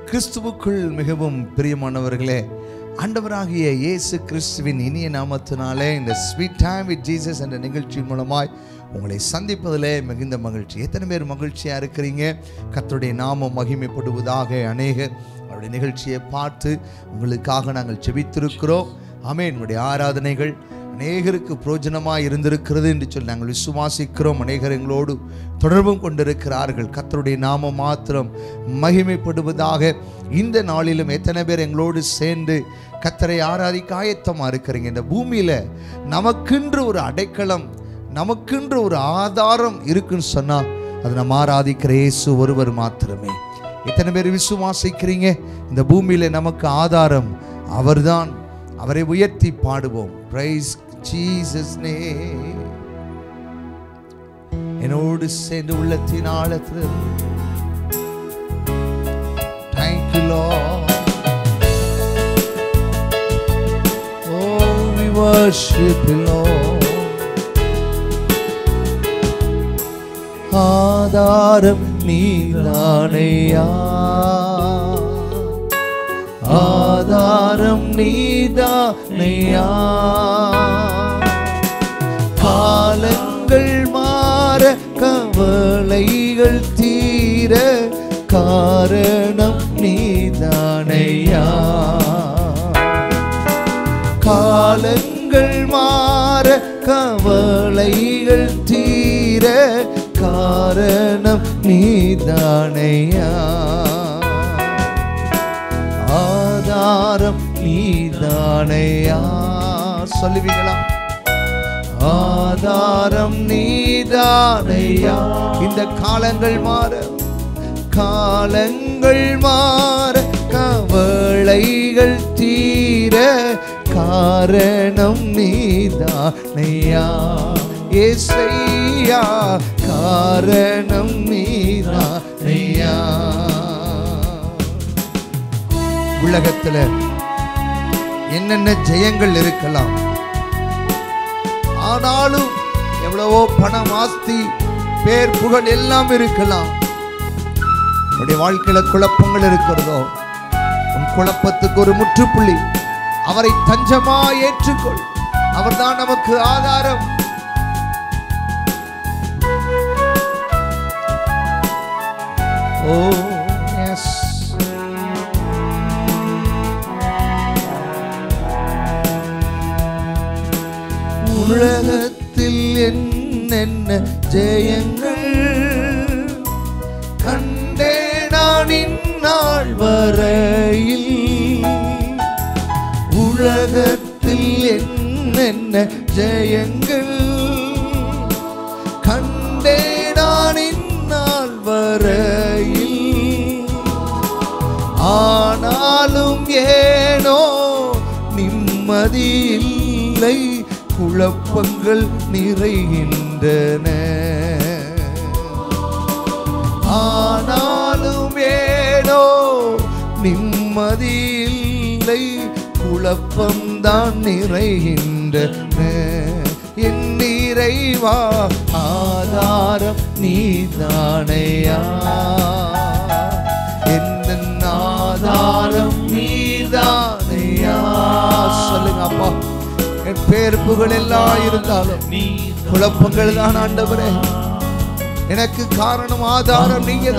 கிறிஸ்துவுக்குள் மிகவும் பிரியமானவர்களே ஆண்டவராகிய இயேசு கிறிஸ்துவின் இனிய நாமத்தினாலே இந்த ஸ்வீட் டைம் வித் ஜீசஸ் என்ற நிகழ்ச்சியின் மூலமாய் உங்களை சந்திப்பதிலே மிகுந்த மகிழ்ச்சி எத்தனை பேர் மகிழ்ச்சியாக இருக்கிறீங்க கர்த்தருடைய நாமம் மகிமைப்படுவதாக அநேக அவருடைய நிகழ்ச்சியை பார்த்து உங்களுக்காக நாங்கள் செபித்திருக்கிறோம் ஆமென் உங்களுடைய ஆராதனைகள் அநேகருக்கு பிரோஜனமாக இருந்திருக்கிறது என்று சொல்லி நாங்கள் விசுவாசிக்கிறோம் அநேகர் எங்களோடு தொடர்பும் கொண்டிருக்கிறார்கள் கர்த்தருடைய நாமம் மாத்திரம் மகிமைப்படுவதாக இந்த நாளிலும் எத்தனை பேர் எங்களோடு சேர்ந்து கத்தரை ஆராதிக்க ஆயத்தமாக இருக்கிறீங்க இந்த பூமியில் நமக்கென்று ஒரு அடைக்கலம் நமக்கென்று ஒரு ஆதாரம் இருக்குன்னு சொன்னால் அது நம்ம ஆராதிக்கிற இயேசு ஒருவர் மாத்திரமே எத்தனை பேர் விசுவாசிக்கிறீங்க இந்த பூமியில் நமக்கு ஆதாரம் அவர்தான் அவரை உயர்த்தி பாடுவோம் பிரைஸ் ஜீசஸ் நே என்னோடு சேர்ந்து உள்ளத்தின் ஆழத்தில் Thank you, Lord. Oh, we worship you, Lord. ஆதாரம் நீதானையா ஆதாரம் நீதானையா காலங்கள் மாற கவலைகள் தீர காரணம் நீதானையா காலங்கள் மாற கவலைகள் தீர காரணம் நீதானையா ஆதாரம் நீதானையா சொல்லுவீங்களா ஆதாரம் நீதானையா இந்த காலங்கள் மாற காலங்கள் மாற கவலைகள் தீர காரணம் நீதானையா ஏசையா காரணம் நீதானையா உலகத்துல என்னென்ன ஜெயங்கள் இருக்கலாம் ஆனாலும் எவ்வளவோ பணம் ஆஸ்தி பேர் புகழ் எல்லாம் இருக்கலாம் உன்னுடைய வாழ்க்கையில குழப்பங்கள் இருக்கிறதோ உன் குழப்பத்துக்கு ஒரு முற்றுப்புள்ளி அவரை தஞ்சமா ஏற்றுக்கொள் அவர்தான் நமக்கு ஆதாரம் ஓ எஸ் உலகத்தில் என்னென்ன ஜெயங்கள் கண்டே நான் இந்நாள் வரையில் உலகத்தில் என்னென்ன ஜெயங்கள் கண்டே நான் இந்நாள் வரையில் ஆனாலும் ஏனோ நிம்மதி இல்லை குழப்பங்கள் நிறைகின்றன ஆனாலும் ஏனோ நிம்மதி இல்லை குழப்பம்தான் நிறைகின்றன என் நிறைவா ஆதாரம் நீதானையா என் ஆதாரம் நீதானையா சொல்லுங்க அப்பா என் பேர்ப்புகள் எல்லாம் இருந்தாலும் குழப்பங்கள் தான் ஆண்டவரே எனக்கு காரணம் ஆதாரம் நீங்க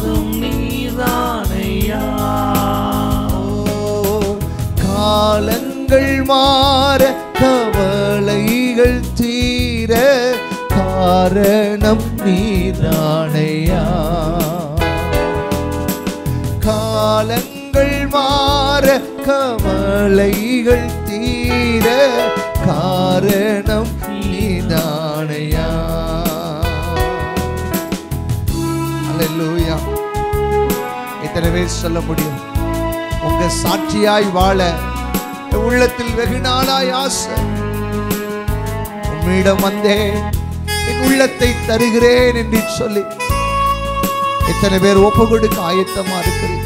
காலங்கள் மாற கவலைகள் தீர காரணம் நீதானையா காலங்கள் மாற கவலைகள் தீர காரணம் நீதானையா அல்லேலூயா இத்தனை பேர் சொல்ல முடியும் உங்க சாட்சியாய் வாழ என் உள்ளத்தில் வெகு நாளாய் ஆசை உம்மிடம் வந்தேன் என் உள்ளத்தை தருகிறேன் என்று சொல்லி எத்தனை பேர் ஒப்பு கொடுக்க ஆயத்தமா இருக்கிறீங்க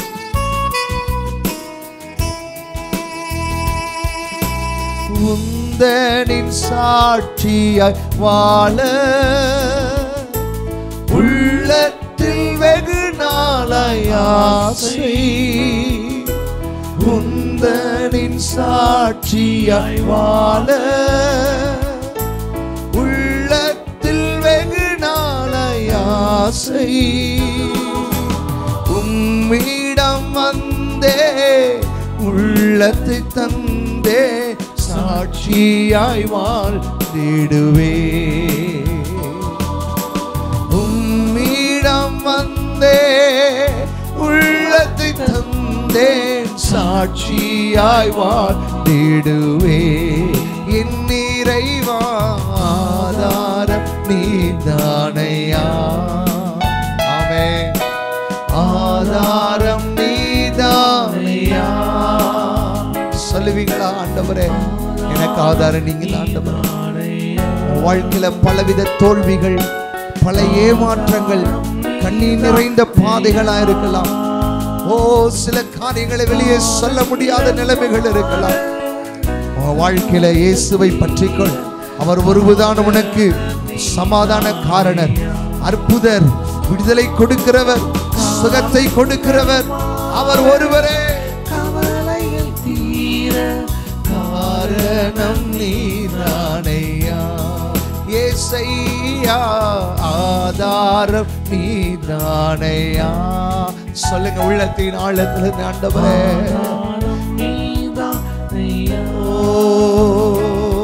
உந்தனின் சாட்சியாய் வாழ உள்ளத்தில் வெகு நாளா ஆசை உந்தனின் சாட்சியாய் வாழ உள்ளத்தில் வெகு நாளாய் ஆசை உம்மிடம் வந்தே உள்ளத்தை தந்தே சாட்சியாய் வாழ்ந்திடுவே உம்மிடம் வந்தே உள்ளத்தை தந்தேன் சாட்சியாய் வாழ்ந்திடுவே என் நிறைவா ஆதாரம் நீதானையா ஆமென் ஆதாரம் நீதானையா சொல்லுவீங்களா ஆண்டவரே எனக்கு ஆதாரம் நீங்க தான் ஆண்டவரே உன் வாழ்க்கையில பலவித தோல்விகள் பல ஏமாற்றங்கள் கண்ணீர் நிறைந்த பாதைகளா இருக்கலாம் ஓ சில காரியங்களை வெளியே சொல்ல முடியாத நிலைமைகள் இருக்கலாம் உன் வாழ்க்கையில இயேசுவை பற்றிக்கொள் அவர் ஒருவதான் உனக்கு சமாதான காரணர் அற்புதர் விடுதலை கொடுக்கிறவர் சுகத்தை கொடுக்கிறவர் அவர் ஒருவரே கவலைகள் தீர காரணம் நீதானையா ஏசையா ஆதாரம் நீதானையா சொல்லுங்க உள்ளத்தின் ஆழத்துல இருந்து ஆண்டவரே ஆதாரம் நீதான் ஐயா ஓ,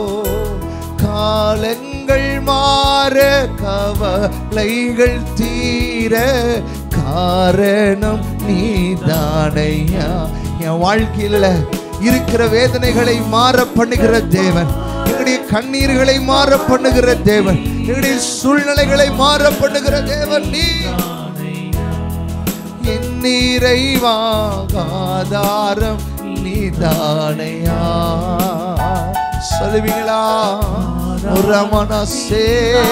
காலங்கள் மாற கவலைகள் தீர காரணம் நீதானையா என் வாழ்க்கையில இருக்கிற வேதனைகளை மாற பண்ணுகிற தேவன் எங்களுடைய கண்ணீர்களை மாற பண்ணுகிற தேவன் எங்களுடைய சூழ்நிலைகளை மாற பண்ணுகிற தேவன் நீ என் நிறைவாக ஆதாரம் நீதானையா சொல்லுவீங்களா ஒரு மனசே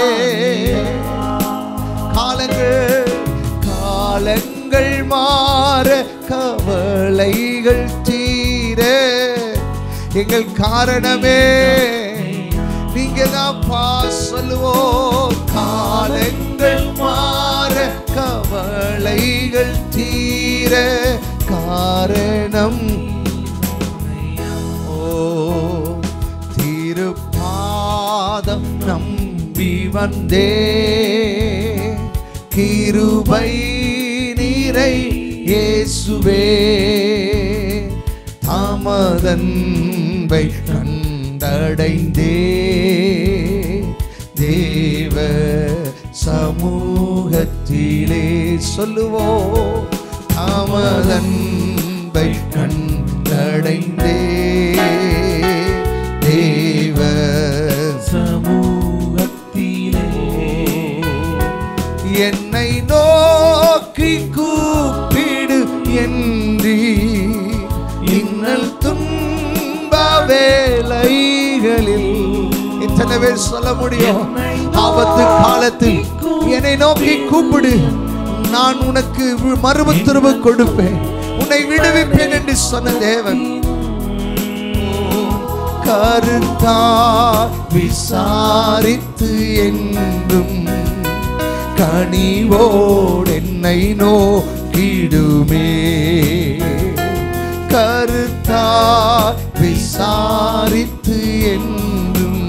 காலங்கள் காலங்கள் மாற கவலைகள் தீர எங்கள் காரணமே நீங்க தான் பா சொல்லுவோம் காலங்கள் மாற கவலைகள் தீர காரணம் ஓ திருப்பாதம் நம்பி வந்தே கிருபை நீரை இயேசுவே தாமதன்பை கண்டடைந்தே தேவ சமூகத்திலே சொல்லுவோம் தாமதன்பை கண்டடைந்தே தேவ சமூகத்திலே என்னை நோக்கி கூப்பிடு என்றி இன்னல் துன்ப வேலைகளில் எத்தனை பேர் சொல்ல முடியும் ஆபத்து காலத்தில் என்னை நோக்கி கூப்பிடு நான் உனக்கு மறுபு திரும்ப கொடுப்பேன் உன்னை விடுவிப்பேன் என்று சொன்ன தேவன் கருத்தா விசாரித்து என்றும் கனிவோடு என்னை நோக்கிடுமே கருத்தா விசாரித்து என்றும்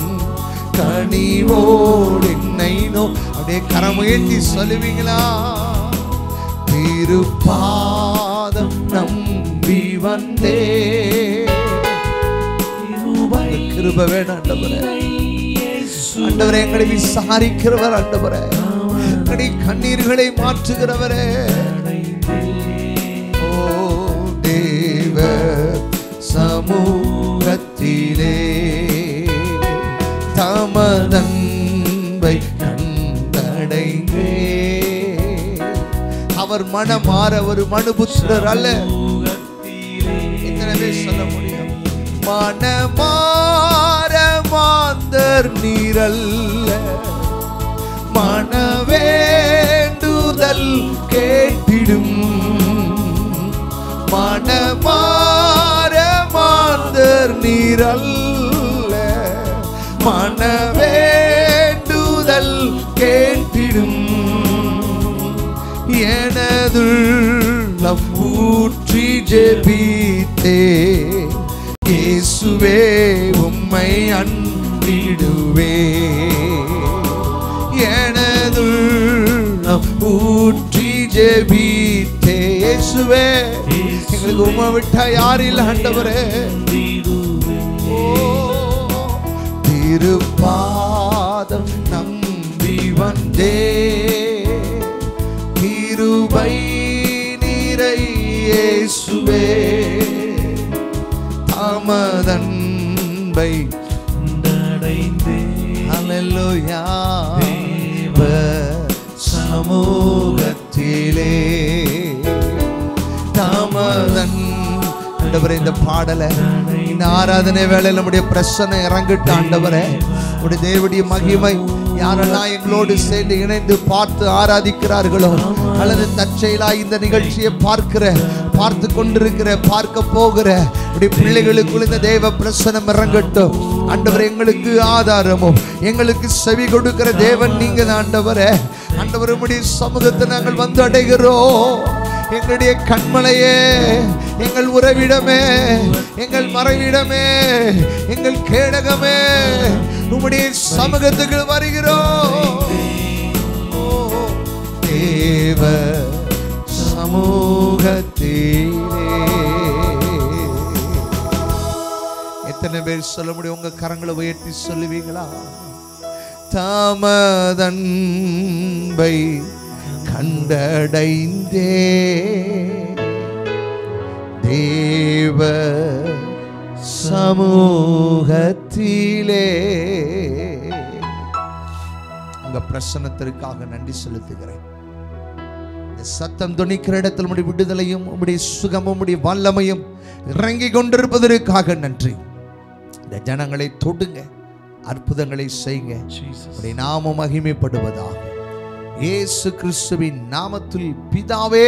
கனிவோடு என்னை நோ அப்படியே கரம் உயர்த்தி சொல்லுவீங்களா திருப்பாதம் நம்பி வந்தே கிருபை கிருப வேணும் ஆண்டவரே இயேசு ஆண்டவரே எங்களை விசாரிக்கிறவர் ஆண்டவரே எங்களுடைய கண்ணீர்களை மாற்றுகிறவரே ஓ தேவ சமூகத்திலே தமதன்பை கண்டடைந்தே அவர் மனமாற ஒரு மனுபுத்திரர் அல்ல எத்தனை பேர் சொல்ல முடியும் மனமாற மாந்தர் நீரல்ல மனவேண்டுதல் கேட்டிடும் மனமாற மாந்தர் நீரல்ல மனவேண்டுதல் கேட்டிடும் எனதுள் ஊற்றி ஜெபித்தே இயேசுவே உம்மை அன்பிடுவே எனதுள்ளம் ஊற்றி ஜெபித்தே இயேசுவே எங்களுக்கு உம்மை விட்டா யார் இல்லை ஆண்டவரே ஓ, திருப்பாதம் நம்பி வந்தே கிருபை நீரை இயேசுவே தாமதன்பை ஹalleluya தேவ சமூகத்திலே தாமதன் ஆண்டவரே இந்த பாடலை இந்த ஆராதனை வேளையில் நம்முடைய பிரச்சனை இறங்கிட்டு ஆண்டவரே உடைய தேவடைய மகிமை யாரெல்லாம் எங்களோடு சேர்ந்து இணைந்து பார்த்து ஆராதிக்கிறார்களோ அல்லது தற்செயலா இந்த நிகழ்ச்சியை பார்க்கிற பார்த்து கொண்டிருக்கிற பார்க்க போகிற உடைய பிள்ளைகளுக்குள் இந்த தேவ பிரசனம் இறங்கட்டும் ஆண்டவர் எங்களுக்கு ஆதாரமும் எங்களுக்கு செவி கொடுக்கிற தேவன் நீங்க தான் ஆண்டவரே ஆண்டவர் உம்முடைய சமூகத்தை நாங்கள் வந்து அடைகிறோம் எங்களுடைய கண்மலையே எங்கள் உறவிடமே எங்கள் மறைவிடமே எங்கள் கேடகமே உம்முடைய சமூகத்துக்கு வருகிறோம் ஓ, தேவ சமூகத்திலே எத்தனை பேர் சொல்ல முடியும் உங்க கரங்களை உயர்த்தி சொல்லுவீங்களா தாமதன்பை கண்டடைந்தே தேவ சமூகத்திலே உங்க பிரசன்னத்திற்காக நன்றி செலுத்துகிறேன் இந்த சத்தம் துணிக்கிற இடத்தில் உம்முடைய விடுதலையும் உம்முடைய சுகமும் உம்முடைய வல்லமையும் இறங்கி கொண்டிருப்பதற்காக நன்றி இந்த ஜனங்களை தொடுங்க அற்புதங்களை செய்யுங்க உடைய நாம மகிமைப்படுவதாக இயேசு கிறிஸ்துவின் நாமத்தில் பிதாவே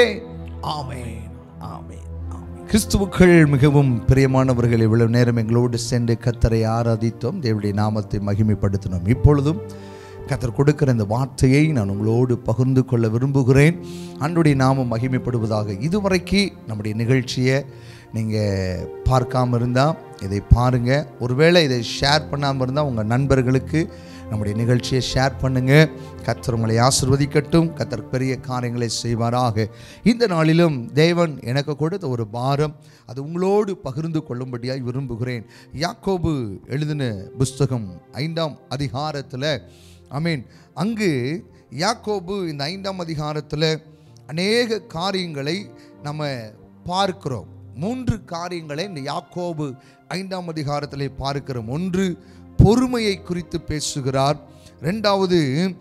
ஆமென் ஆமென் ஆமென். கிறிஸ்துவுக்கள் மிகவும் பிரியமானவர்கள் இவ்வளவு நேரம் எங்களோடு சென்று கத்தரை ஆராதித்தோம் தேவனுடைய நாமத்தை மகிமைப்படுத்தினோம் இப்பொழுதும் கத்தர் கொடுக்கிற இந்த வார்த்தையை நான் உங்களோடு பகிர்ந்து கொள்ள விரும்புகிறேன் அன்றுடைய நாமம் மகிமைப்படுவதாக இதுவரைக்கு நம்முடைய நிகழ்ச்சியை நீங்கள் பார்க்காம இருந்தால் இதை பாருங்கள் ஒருவேளை இதை ஷேர் பண்ணாமல் இருந்தால் உங்கள் நண்பர்களுக்கு நம்முடைய நிகழ்ச்சியை ஷேர் பண்ணுங்க கத்தர் உங்களை ஆசிர்வதிக்கட்டும் கத்தர் பெரிய காரியங்களை செய்வாராக இந்த நாளிலும் தேவன் எனக்கு கொடுத்த ஒரு பாரம் அது உங்களோடு பகிர்ந்து கொள்ளும்படியாய் விரும்புகிறேன் யாக்கோபு எழுதின புஸ்தகம் ஐந்தாம் அதிகாரத்தில் மீன் அங்கு யாக்கோபு இந்த ஐந்தாம் அதிகாரத்தில் அநேக காரியங்களை நம்ம பார்க்கிறோம் மூன்று காரியங்களை இந்த யாக்கோபு ஐந்தாம் அதிகாரத்திலே பார்க்கிறோம் ஒன்று பொறுமையை குறித்து பேசுகிறார் ரெண்டாவது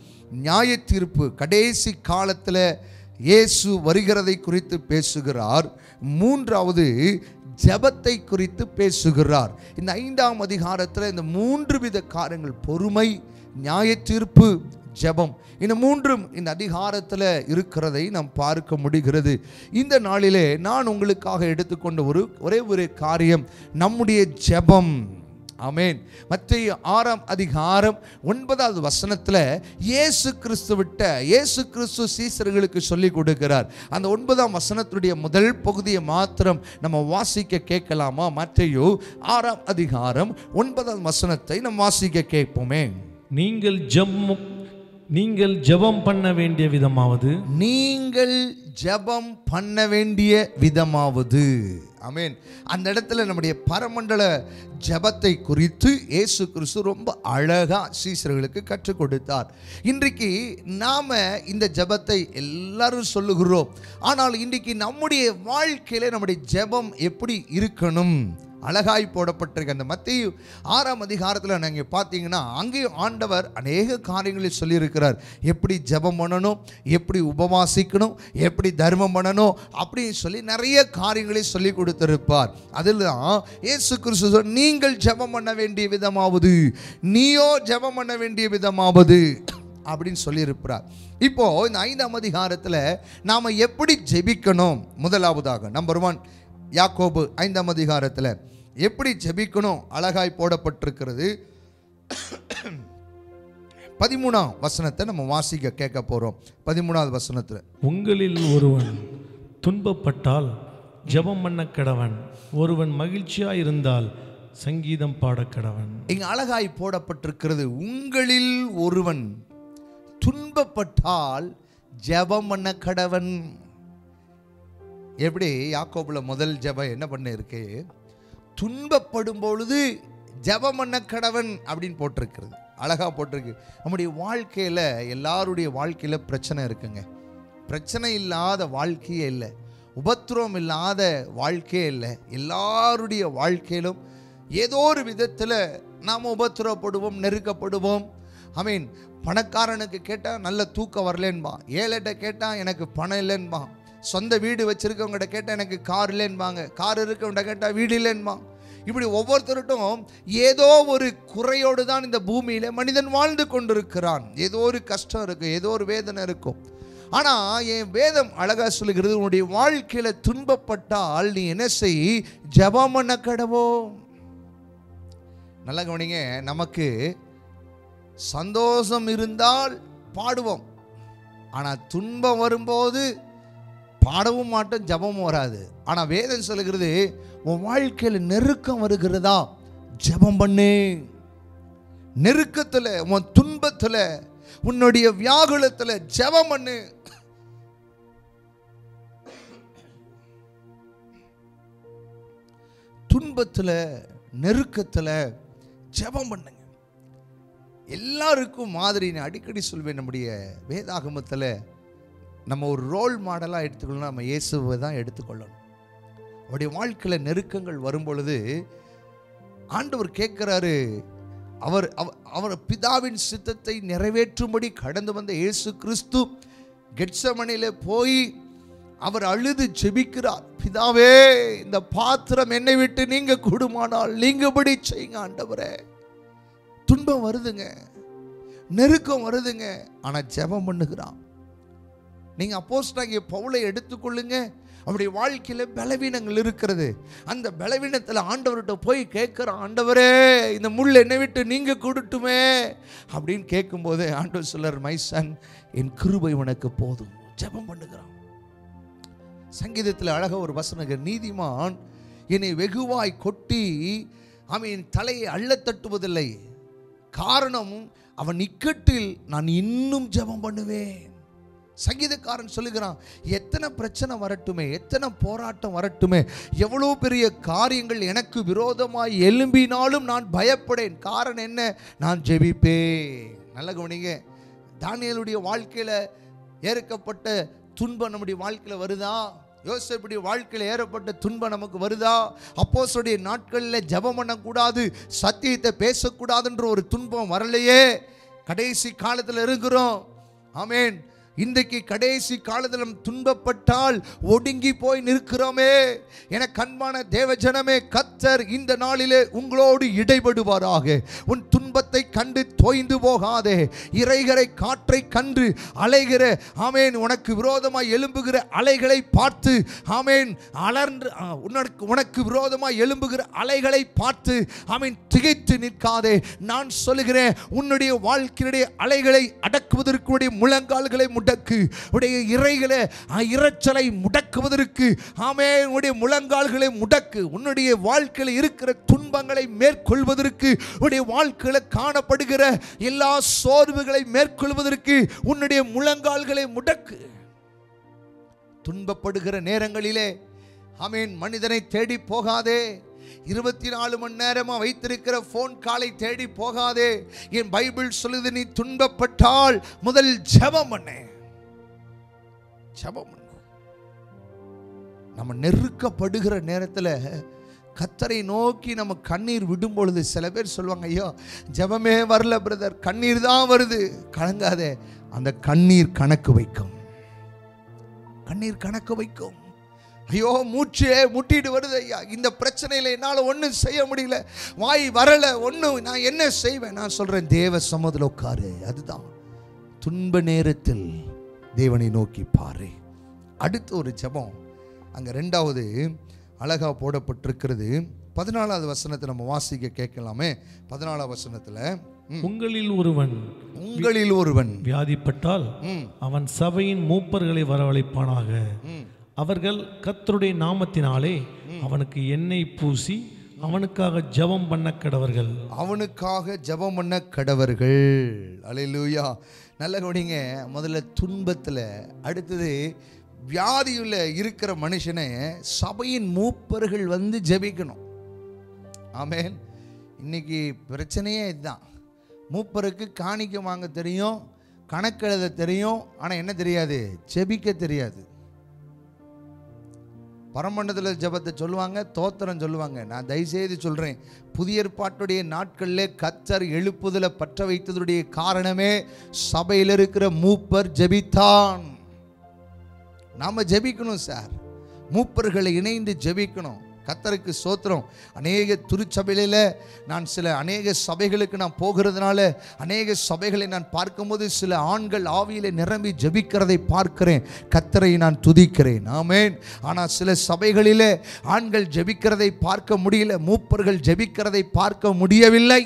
நியாய தீர்ப்பு கடைசி காலத்தில் இயேசு வருகிறதை குறித்து பேசுகிறார் மூன்றாவது ஜெபத்தை குறித்து பேசுகிறார் இந்த ஐந்தாம் அதிகாரத்தில் இந்த மூன்று வித காரியங்கள் பொறுமை நியாய தீர்ப்பு ஜெபம் இந்த மூன்றும் இந்த அதிகாரத்தில் இருக்கிறதை நாம் பார்க்க முடிகிறது இந்த நாளிலே நான் உங்களுக்காக எடுத்துக்கொண்ட ஒரு ஒரே ஒரு காரியம் நம்முடைய ஜெபம் ஆமென் மத்திய ஆறாம் அதிகாரம் ஒன்பதாவது வசனத்தில் இயேசு கிறிஸ்து விட்ட இயேசு கிறிஸ்து சீசர்களுக்கு சொல்லி கொடுக்கிறார் அந்த ஒன்பதாம் வசனத்துடைய முதல் பகுதியை மாத்திரம் நம்ம வாசிக்க கேட்கலாமா மத்தையோ ஆறாம் அதிகாரம் ஒன்பதாம் வசனத்தை நம்ம வாசிக்க கேட்போமே நீங்கள் ஜெபம் நீங்கள் ஜெபம் பண்ண வேண்டிய விதமாவது நீங்கள் ஜெபம் பண்ண வேண்டிய விதமாவது ஆமென் அந்த இடத்துல நம்முடைய பரமண்டல ஜெபத்தை குறித்து இயேசு கிறிஸ்து ரொம்ப அழகா சீசர்களுக்கு கற்றுக் கொடுத்தார் இன்றைக்கு நாம இந்த ஜெபத்தை எல்லாரும் சொல்லுகிறோம் ஆனால் இன்றைக்கு நம்முடைய வாழ்க்கையில நம்முடைய ஜெபம் எப்படி இருக்கணும் அழகாய் போடப்பட்டிருக்க அந்த மத்திய ஆறாம் அதிகாரத்தில் நீங்கள் பார்த்தீங்கன்னா அங்கேயும் ஆண்டவர் அநேக காரியங்களை சொல்லியிருக்கிறார் எப்படி ஜெபம் பண்ணணும் எப்படி உபவாசிக்கணும் எப்படி தர்மம் பண்ணணும் அப்படின்னு சொல்லி நிறைய காரியங்களை சொல்லி கொடுத்திருப்பார் அதில் தான் இயேசு கிறிஸ்து சொல், நீங்கள் ஜெபம் பண்ண வேண்டிய விதமாவது நீயோ ஜெபம் பண்ண வேண்டிய விதமாவது அப்படின்னு சொல்லியிருக்கிறார் இப்போ இந்த ஐந்தாம் அதிகாரத்தில் நாம் எப்படி ஜெபிக்கணும் முதலாவதாக நம்பர் ஒன் யாக்கோபு ஐந்தாம் அதிகாரத்தில் எப்படி ஜெபிக்கணும் அழகாய் போடப்பட்டிருக்கிறது பதிமூணாம் வசனத்தை நம்ம வாசிக்க கேட்க போகிறோம் பதிமூணாவது வசனத்தில் உங்களில் ஒருவன் துன்பப்பட்டால் ஜெபம் பண்ண கடவன் ஒருவன் மகிழ்ச்சியா இருந்தால் சங்கீதம் பாட கடவன் இங்க அழகாய் போடப்பட்டிருக்கிறது உங்களில் ஒருவன் துன்பப்பட்டால் ஜெபம் பண்ண கடவன் எப்படி யாக்கோபுல முதல் ஜெபம் என்ன பண்ண இருக்கு துன்பப்படும் பொழுது ஜெபம் பண்ண கடவன் அப்படின்னு போட்டிருக்கிறது அழகா போட்டிருக்கு நம்முடைய வாழ்க்கையில எல்லாருடைய வாழ்க்கையில பிரச்சனை இருக்குங்க பிரச்சனை இல்லாத வாழ்க்கையே இல்லை உபத்திரவம் இல்லாத வாழ்க்கையே இல்லை எல்லாருடைய வாழ்க்கையிலும் ஏதோ ஒரு விதத்தில் நாம் உபத்திரவப்படுவோம் நெருக்கப்படுவோம் ஐ மீன் பணக்காரனுக்கு கேட்டால் நல்ல தூக்கம் வரலன்பா ஏழைட்ட கேட்டால் எனக்கு பணம் இல்லைன்பா சொந்த வீடு வச்சிருக்கவங்ககிட்ட கேட்டால் எனக்கு கார் இல்லைன்பாங்க கார் இருக்கவங்ககிட்ட கேட்டால் வீடு இல்லைன்பா இப்படி ஒவ்வொருத்தருட்டும் ஏதோ ஒரு குறையோடு தான் இந்த பூமியில மனிதன் வாழ்ந்து கொண்டிருக்கிறான் ஏதோ ஒரு கஷ்டம் இருக்கும் ஏதோ ஒரு வேதனை இருக்கும் ஆனா என் வேதம் அழகா சொல்லுகிறது உன்னுடைய வாழ்க்கையில துன்பப்பட்டால் நீ என்ன செய் ஜெபம் பண்ண கடவோ நல்லா கவனிங்க நமக்கு சந்தோஷம் இருந்தால் பாடுவோம் ஆனா துன்பம் வரும்போது பாடவும் மாட்டோம் ஜெபமும் வராது ஆனா வேதம் சொல்லுகிறது உன் வாழ்க்கையில நெருக்கம் வருகிறதா ஜெபம் பண்ணு நெருக்கத்துல உன் துன்பத்துல உன்னுடைய வியாகுலத்துல ஜெபம் பண்ணு துன்பத்துல நெருக்கத்துல ஜெபம் பண்ணுங்க எல்லாருக்கும் மாதிரி நான் அடிக்கடி சொல்வேன் நம்முடைய வேதாகமத்தில் நம்ம ஒரு ரோல் மாடலாக எடுத்துக்கணும் நம்ம இயேசுவை தான் எடுத்துக்கொள்ளணும் அவருடைய வாழ்க்கையில் நெருக்கங்கள் வரும் பொழுது ஆண்டவர் கேட்குறாரு அவர் அவ- அவர் பிதாவின் சித்தத்தை நிறைவேற்றும்படி கடந்து வந்த இயேசு கிறிஸ்து கெட்சமனில போய் அவர் அழுது ஜெபிக்கிறார் பிதாவே இந்த பாத்திரம் என்னை விட்டு நீங்க கூடுமானால் நீங்கபடி செய்யுங்க ஆண்டவரே துன்பம் வருதுங்க நெருக்கம் வருதுங்க ஆனா ஜெபம் பண்ணுகிறான் நீங்க அப்போஸ்டாகிய பவுலை எடுத்துக்கொள்ளுங்க அவருடைய வாழ்க்கையில பலவீனங்கள் இருக்கிறது அந்த பலவீனத்துல ஆண்டவர்கிட்ட போய் கேட்கிறான் ஆண்டவரே இந்த முள் என்னை விட்டு நீங்க கொடுட்டுமே அப்படின்னு கேட்கும்போது ஆண்டவர் சொல்லர் மைசன் என் கிருபை உனக்கு போதும் ஜெபம் பண்ணுகிறான் சங்கீதத்தில் அழகா ஒரு வசனங்க நீதிமான் என்னை வெகுவாய் கொட்டி அவன் தலையை அள்ளத் தட்டுவதில்லை காரணம் அவன் இக்கட்டில் நான் இன்னும் ஜெபம் பண்ணுவேன் சங்கீதக்காரன் சொல்லுகிறான் எத்தனை பிரச்சனை வரட்டுமே எத்தனை போராட்டம் வரட்டுமே எவ்வளோ பெரிய காரியங்கள் எனக்கு விரோதமாய் எழும்பினாலும் நான் பயப்படேன் காரணம் என்ன நான் ஜெபிப்பேன் நல்ல கவனிங்க தானியலுடைய வாழ்க்கையில் ஏற்கப்பட்ட துன்பம் நம்முடைய வாழ்க்கையில் வருதா யோசேப்புடைய வாழ்க்கையில் ஏறப்பட்ட துன்பம் நமக்கு வருதா அப்போஸ்தலருடைய நாட்களில் ஜெபம் பண்ணக்கூடாது சத்தியத்தை பேசக்கூடாதுன்ற ஒரு துன்பம் வரலையே கடைசி காலத்தில் இருக்கிறோம் ஆமென் இன்றைக்கு கடைசி காலத்தில் நாம் துன்பப்பட்டால் ஒடுங்கி போய் நிற்கிறோமே என கண்பான தேவஜனமே கத்தர் இந்த நாளிலே உங்களோடு இடைபடுவாராக உன் துன்பத்தை கண்டு தோய்ந்து போகாதே இறைகரை காற்றை கண்டு அலைகிற ஆமேன் உனக்கு விரோதமாய் எழும்புகிற அலைகளை பார்த்து ஆமேன் அலர்ந்து ஆ, உனக்கு உனக்கு விரோதமாய் எழும்புகிற அலைகளை பார்த்து ஆமேன் திகைத்து நிற்காதே நான் சொல்லுகிறேன் உன்னுடைய வாழ்க்கையினுடைய அலைகளை அடக்குவதற்கு உடைய முழங்கால்களை முடக்கு உடைய இறைகளை ஆ, இரைச்சலை முடக்குவதற்கு ஆமே உன்னுடைய முழங்கால்களை முடக்கு உன்னுடைய வாழ்க்கையில் இருக்கிற துன்பங்களை மேற்கொள்வதற்கு உன்னுடைய வாழ்க்கையில் காணப்படுகிற எல்லா சோர்வுகளை மேற்கொள்வதற்கு உன்னுடைய முழங்கால்களை முடக்கு துன்பப்படுகிற நேரங்களிலே ஆமீன் மனிதனை தேடி போகாதே இருபத்தி நாலு மணி நேரமா வைத்திருக்கிற ஃபோன் காலை தேடி போகாதே என் பைபிள் சொல்லுது நீ துன்பப்பட்டால் முதல் ஜெபம் பண்ணு ஜெபம் பண்ணு நம்ம நெருக்கப்படுகிற நேரத்தில் கத்தரை நோக்கி நம்ம கண்ணீர் விடும் பொழுது சில பேர் சொல்லுவாங்க ஐயோ ஜெபமே வரல பிரதர் கண்ணீர் தான் வருது கலங்காதே அந்த கண்ணீர் கணக்கு வைக்கும் கண்ணீர் கணக்கு வைக்கும் ஐயோ மூச்சே முட்டிட்டு வருது ஐயா இந்த பிரச்சனையில் என்னால் ஒன்றும் செய்ய முடியல வாய் வரல ஒன்றும் நான் என்ன செய்வேன் நான் சொல்கிறேன் தேவ சமதில் உட்காரு அதுதான் துன்ப நேரத்தில் தேவனை நோக்கி பாரு அடுத்து ஒரு ஜெபம் அங்கே ரெண்டாவது அழகா போடப்பட்டிருக்கிறது பதினாலாவது வசனத்தை நம்ம வாசிக்க கேட்கலாமே பதினாலாவது வசனத்தில் உங்களில் ஒருவன் உங்களில் ஒருவன் வியாதிப்பட்டால் ம் அவன் சபையின் மூப்பர்களை வரவழைப்பானாக ம் அவர்கள் கர்த்தருடைய நாமத்தினாலே அவனுக்கு எண்ணெய் பூசி அவனுக்காக ஜெபம் பண்ண கடவர்கள் அவனுக்காக ஜெபம் பண்ண கடவர்கள் அல்லேலூயா நல்ல கவனிங்க முதல்ல துன்பத்தில் அடுத்தது வியாதியுள்ள இருக்கிற மனுஷனை சபையின் மூப்பர்கள் வந்து ஜெபிக்கணும் ஆமென் இன்னைக்கு பிரச்சனையே இதுதான் மூப்பருக்கு காணிக்க வாங்க தெரியும் கணக்கெழுத தெரியும் ஆனால் என்ன தெரியாது ஜெபிக்க தெரியாது பரமண்டத்தில் ஜெபத்தை சொல்லுவாங்க தோத்திரம் சொல்லுவாங்க நான் தயவுசெய்து சொல்கிறேன் புதிய ஏற்பாட்டுடைய நாட்களில் கத்தர் எழுப்புதலை பற்ற வைத்ததுடைய காரணமே சபையில் இருக்கிற மூப்பர் ஜெபித்தான் நாம் ஜெபிக்கணும் சார் மூப்பர்களை இணைந்து ஜெபிக்கணும் கத்தருக்கு சோத்திரம் அநேக திருச்சபையில நான் சில அநேக சபைகளுக்கு நான் போகிறதுனால அநேக சபைகளை நான் பார்க்கும்போது சில ஆண்கள் ஆவியில நிரம்பி ஜெபிக்கிறதை பார்க்கிறேன் கத்தரை நான் துதிக்கிறேன் ஆமேன் ஆனால் சில சபைகளிலே ஆண்கள் ஜெபிக்கிறதை பார்க்க முடியல மூப்பர்கள் ஜெபிக்கிறதை பார்க்க முடியவில்லை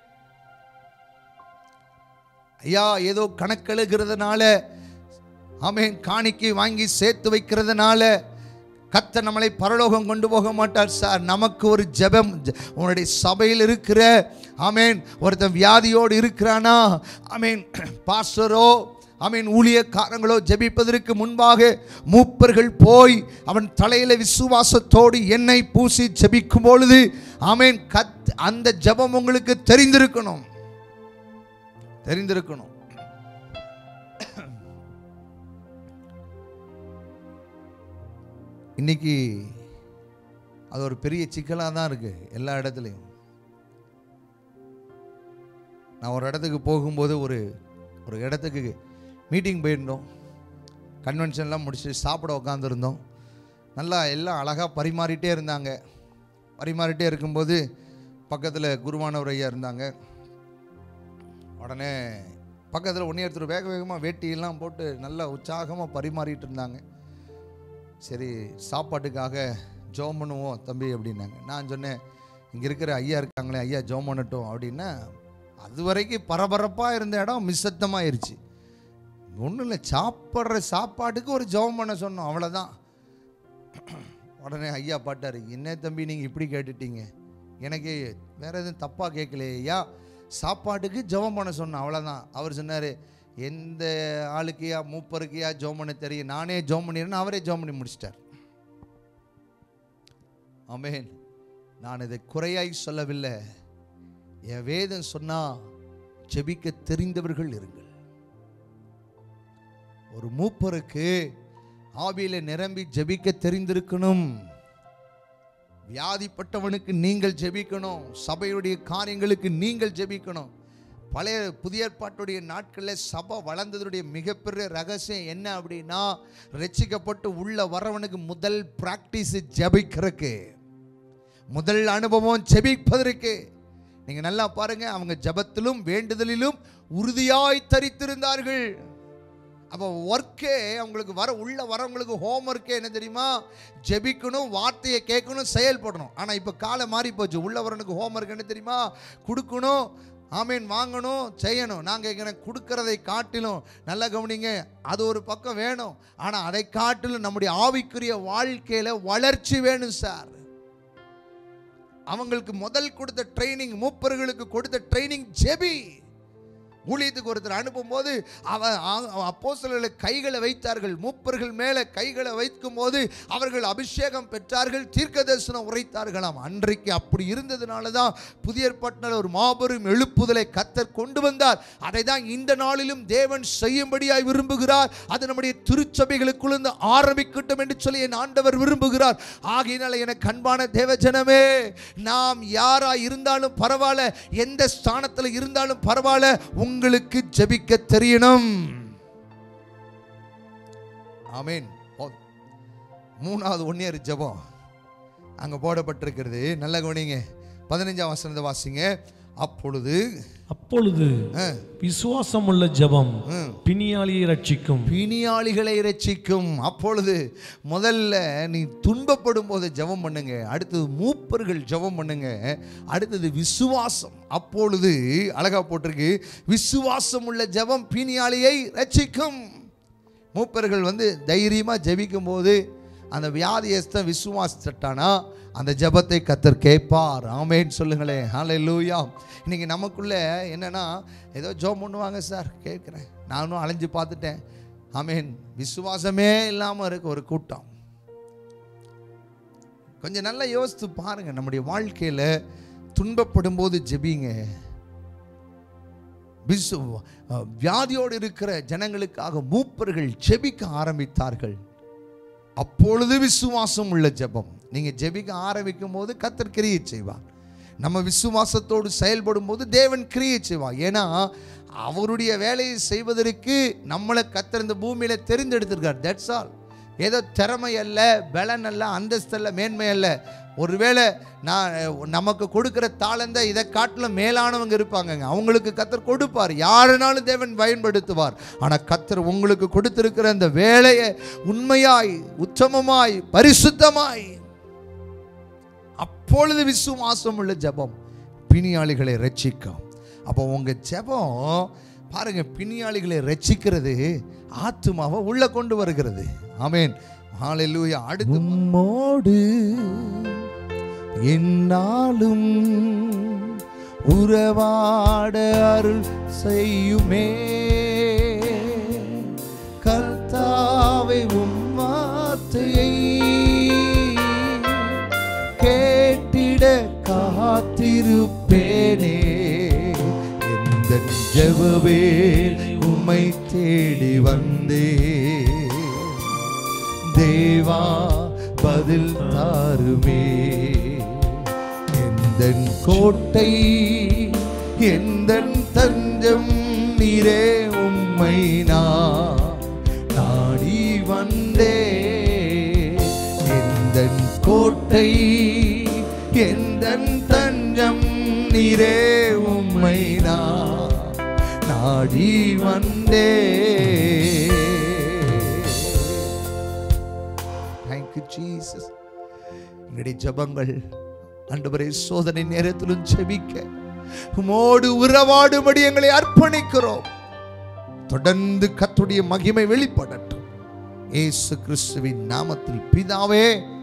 ஐயா ஏதோ கணக்கெழுகிறதுனால ஆமென் காணிக்கை வாங்கி சேர்த்து வைக்கிறதுனால கத்த நம்மளை பரலோகம் கொண்டு போக மாட்டார் சார் நமக்கு ஒரு ஜெபம் ஜ- உன்னுடைய சபையில் இருக்கிற ஆமென் ஒருத்தன் வியாதியோடு இருக்கிறானா ஆமென் பாஸ்டரோ ஆமென் ஊழியக்காரங்களோ ஜெபிப்பதற்கு முன்பாக மூப்பர்கள் போய் அவன் தலையில விசுவாசத்தோடு எண்ணெய் பூசி ஜெபிக்கும் பொழுது ஆமென் கத் அந்த ஜெபம் உங்களுக்கு தெரிந்திருக்கணும் தெரிந்திருக்கணும் இன்னைக்கு அது ஒரு பெரிய சிக்கலாக தான் இருக்கு எல்லா இடத்துலையும் நான் ஒரு இடத்துக்கு போகும்போது ஒரு ஒரு இடத்துக்கு மீட்டிங் போயிருந்தோம் கன்வென்ஷன்லாம் முடிச்சுட்டு சாப்பிட உட்காந்துருந்தோம் நல்லா எல்லாம் அழகாக பரிமாறிட்டே இருந்தாங்க பரிமாறிட்டே இருக்கும்போது பக்கத்தில் குருவானவர் ஐயா இருந்தாங்க உடனே பக்கத்தில் ஒன்றே ஒருத்தர் வேக வேகமாக வேட்டியெல்லாம் போட்டு நல்லா உற்சாகமாக பரிமாறிட்டு இருந்தாங்க சரி சாப்பாட்டுக்காக ஜோம் பண்ணுவோம் தம்பி அப்படின்னாங்க நான் சொன்னேன் இங்கே இருக்கிற ஐயா இருக்காங்களே ஐயா ஜோம் பண்ணட்டும் அப்படின்னா அது வரைக்கும் பரபரப்பாக இருந்த இடம் மிஸ்சத்தமாயிருச்சு ஒன்றும் இல்லை சாப்பிட்ற சாப்பாட்டுக்கு ஒரு ஜெபம் பண்ண சொன்னோம் அவ்வளோதான் உடனே ஐயா பாட்டார் என்ன தம்பி நீங்கள் இப்படி கேட்டுட்டீங்க எனக்கு வேற எதுவும் தப்பாக கேட்கலையே ஐயா சாப்பாட்டுக்கு ஜெபம் பண்ண சொன்னோம் அவ்வளோதான் அவர் சொன்னார் எந்த ஆளுக்கையா மூப்பருக்கையா ஜெபம் பண்ண தெரியும் நானே ஜெபம் பண்ணிடுறேன்னு அவரே ஜெபம் பண்ணி முடிச்சிட்டார் ஆமென் நான் இதை குறையாய் சொல்லவில்லை என் வேதம் சொன்னா ஜெபிக்க தெரிந்தவர்கள் இருங்கள் ஒரு மூப்பருக்கு ஆவியில நிரம்பி ஜெபிக்க தெரிந்திருக்கணும் வியாதிப்பட்டவனுக்கு நீங்கள் ஜெபிக்கணும் சபையுடைய காரியங்களுக்கு நீங்கள் ஜெபிக்கணும் பழைய புதிய ஏற்பாட்டுடைய நாட்களில் சபை வளர்ந்ததுடைய மிகப்பெரிய ரகசியம் என்ன அப்படின்னா ரட்சிக்கப்பட்டு உள்ள வரவனுக்கு முதல் பிராக்டிஸ் ஜெபிக்கிறதுக்கு முதல் அனுபவம் ஜெபிப்பதற்கு நீங்க நல்லா பாருங்க அவங்க ஜெபத்திலும் வேண்டுதலிலும் உறுதியாய் தரித்திருந்தார்கள் அப்போ ஒர்க்கே அவங்களுக்கு வர உள்ள வரவங்களுக்கு ஹோம் ஒர்க்கே என்ன தெரியுமா ஜெபிக்கணும் வார்த்தையை கேட்கணும் செயல்படணும் ஆனால் இப்போ காலம் மாறி போச்சு உள்ள வரவனுக்கு ஹோம் ஒர்க் என்ன தெரியுமா கொடுக்கணும் ஆமீன் வாங்கணும் செய்யணும் நான் கேட்குறேன் கொடுக்கறதை காட்டிலும் நல்லா கவனிங்க அது ஒரு பக்கம் வேணும் ஆனால் அதை காட்டிலும் நம்முடைய ஆவிக்குரிய வாழ்க்கையில் வளர்ச்சி வேணும் சார் அவங்களுக்கு முதல் கொடுத்த ட்ரைனிங் மூப்பர்களுக்கு கொடுத்த ட்ரைனிங் ஜெபி ஊழியத்துக்கு ஒருத்தர் அனுப்பும்போது அவ அப்போ கைகளை வைத்தார்கள் மூப்பர்கள் மேலே கைகளை வைக்கும் போது அவர்கள் அபிஷேகம் பெற்றார்கள் தீர்க்க தரிசனம் உரைத்தார்களாம் அன்றைக்கு அப்படி இருந்ததுனால தான் புதிய ஏற்பாட்டினால் ஒரு மாபெரும் எழுப்புதலை கத்தர் கொண்டு வந்தார் அதை தான் இந்த நாளிலும் தேவன் செய்யும்படியாய் விரும்புகிறார் அது நம்முடைய திருச்சபைகளுக்குள்ள ஆரம்பிக்கட்டும் என்று சொல்லி என் ஆண்டவர் விரும்புகிறார் ஆகையினால எனக்கு அன்பான தேவஜனமே நாம் யாரா இருந்தாலும் பரவாயில்ல எந்த ஸ்தானத்தில் இருந்தாலும் பரவாயில்ல உங்களுக்கு ஜெபிக்க தெரியணும் ஆமீன் ஓ, மூணாவது ஒன்னியர் ஜெபம் அங்க போடப்பட்டிருக்கிறது நல்ல கவனிங்க பதினஞ்சாம் வசனத்தை வாசிங்க அப்பொழுது அப்பொழுது ஆ, விசுவாசம் உள்ள ஜெபம் ம். பிணியாளியை ரட்சிக்கும் பிணியாளிகளை ரட்சிக்கும் அப்பொழுது முதல்ல நீ துன்பப்படும் போது ஜெபம் பண்ணுங்க அடுத்தது மூப்பர்கள் ஜெபம் பண்ணுங்க அடுத்தது விசுவாசம் அப்பொழுது அழகா போட்டிருக்கு விசுவாசம் உள்ள ஜெபம் பிணியாளியை ரட்சிக்கும் மூப்பர்கள் வந்து தைரியமாக ஜெபிக்கும் போது அந்த வியாதியஸ்த விசுவாசிட்டானா அந்த ஜெபத்தை கத்தர் கேட்பார் ஆமேன்னு சொல்லுங்களேன் ஹாலே லூயா இன்னைக்கு நமக்குள்ள என்னன்னா ஏதோ ஜோம் பண்ணுவாங்க சார் கேட்குறேன் நானும் அலைஞ்சு பார்த்துட்டேன் ஆமேன் விசுவாசமே இல்லாமல் இருக்க ஒரு கூட்டம் கொஞ்சம் நல்லா யோசித்து பாருங்க நம்முடைய வாழ்க்கையில துன்பப்படும் போது ஜெபிங்க விசு வியாதியோடு இருக்கிற ஜனங்களுக்காக மூப்பர்கள் ஜெபிக்க ஆரம்பித்தார்கள் அப்பொழுது விசுவாசம் உள்ள ஜெபம் நீங்க ஜெபிக்க ஆரம்பிக்கும் போது கத்தர் கிரியை செய்வார் நம்ம விசுவாசத்தோடு செயல்படும் போது தேவன் கிரியை செய்வார் ஏன்னா அவருடைய வேலையை செய்வதற்கு நம்மளை கத்தர் இந்த பூமியில தெரிந்தெடுத்திருக்கார் தட்ஸ் ஆல் ஏதோ திறமை அல்ல பலன் அல்ல அந்தஸ்து அல்ல மேன்மை அல்ல ஒருவேளை நான் நமக்கு கொடுக்கிற தாளந்த இதை காட்டிலும் மேலானவங்க இருப்பாங்கங்க அவங்களுக்கு கத்தர் கொடுப்பார் யாருனாலும் தேவன் பயன்படுத்துவார் ஆனால் கத்தர் உங்களுக்கு கொடுத்திருக்கிற அந்த வேலையை உண்மையாய் உத்தமமாய் பரிசுத்தமாய் அப்பொழுது விசுவாசம் உள்ள ஜெபம் பிணியாளிகளை ரட்சிக்கும் அப்போ உங்க ஜெபம் பாருங்க பிணியாளிகளை ரட்சிக்கிறது ஆத்துமாவை உள்ள கொண்டு வருகிறது ஆமேன் ஹalleluya அடுத்து உம்மோடு என்னாலும் உறவாட அருள் செய்யுமே கர்த்தாவை உம் வார்த்தையை கேட்டிட காத்திருப்பேனே எந்த ஜெபவே உம்மை தேடி வந்தே தேவா பதில் தாருமே எந்தன் கோட்டை எந்தன் தஞ்சம் நீரே உம்மை நான் நாடி வந்தே எந்தன் கோட்டை எந்தன் தஞ்சம் நீரே உம்மை நான் நாடி வந்தே தேங்க்யூ ஜீசஸ் எங்களுடைய ஜபங்கள் ஆண்டவரே சோதனை நேரத்திலும் ஜெபிக்க உமோடு உறவாடும்படி எங்களை அர்ப்பணிக்கிறோம் தொடர்ந்து கத்துடைய மகிமை வெளிப்படட்டும் இயேசு கிறிஸ்துவின் நாமத்தில் பிதாவே